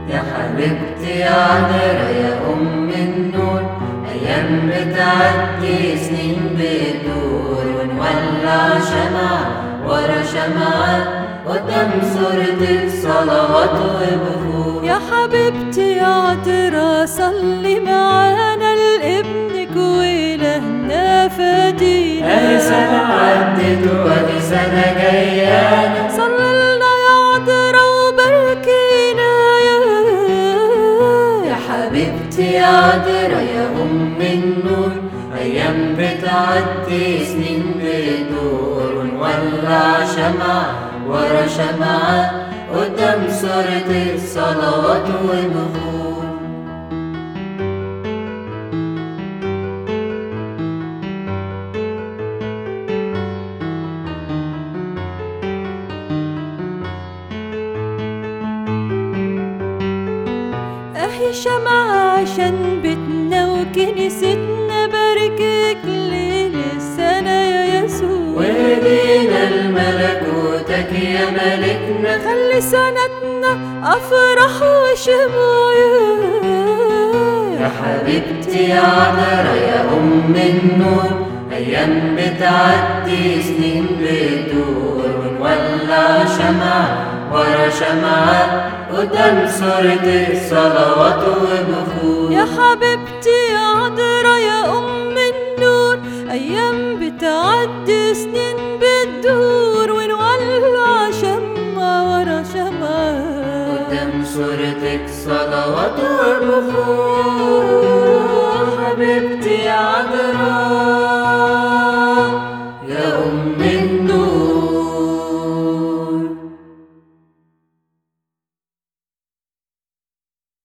يا حبيبتي يا عذرا يا أم النور أيام بتعدي سنين بتدور ونولع شمعة ورا شمعة قدام صورتك صلوات وبخور يا حبيبتي يا عطرة صلي معانا لابنك وإلهنا فدينا أهي سنة عدت وأدي سنة جاية صلي لنا يا عطرة وباركينا يا حبيبتي يا عذرا يا أم النور أيام بتعدي سنين بتدور ونولع شمعة ورا شمعة قدام صورتك صلوات وبخور أهي شمعة عشان بيتنا وكنيستنا باركك ليل السنة يا يسوع ودينا الملكوتك يا ملكنا خلي سنتنا أفرح وشموع يا حبيبتي يا عذرا يا أم النور أيام بتعدي سنين بتدور ونولع شمعة ورا شمعة قدام صورتك صلوات وبخور يا حبيبتي يا عذرا يا أم النور أيام بتعدي سنين بتدور ونولع شمعة ورا شمعة قدام صورتك صلوات وبخور حبيبتي يا عذرا